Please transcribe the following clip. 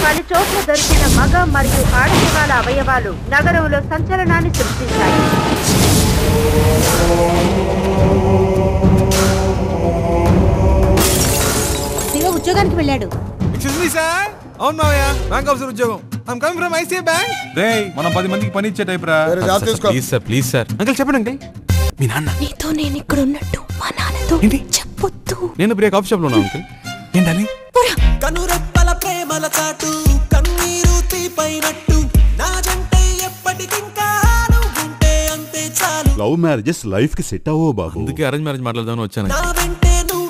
పలు చోట్ల దొరికిన మగ మరియు ఆడశవాల అవయవాలు నగరంలో సంచలనాన్ని సృష్టించాయి శివ ఉద్యోగానికి వెళ్ళాడు ఎక్స్క్యూజ్ మీ సార్ అవును మావయ్య బ్యాంక్ ఆఫీసర్ ఉద్యోగం I'm coming from ICI bank రేయ్ మనం పది మందికి పని ఇచ్చే టైప్ రా వేరే జాబ్ తీసుకో please sir please sir uncle చెప్పండి అంకుల్ మీ నాన్న నీతో నేను ఇక్కడ ఉన్నట్టు మా నాన్నతో ఏంటి? చెప్పొద్దు నేను బ్రేక్ ఆఫ్ షాప్ లో ఉన్నా అంకుల్ ఏంటని కనురెప్పల ప్రేమల చాటు కన్నీరు తీపైనట్టు నా జంటే ఎప్పటికింకా నువ్వుంటే అంతే చాలు లవ్ మ్యారేజెస్ లైఫ్ కి సెట్ అవ్వవు బాబు అందుకే అరేంజ్ మ్యారేజ్ మాట్లాడదామని వచ్చాను నా వెంటే నువ్వు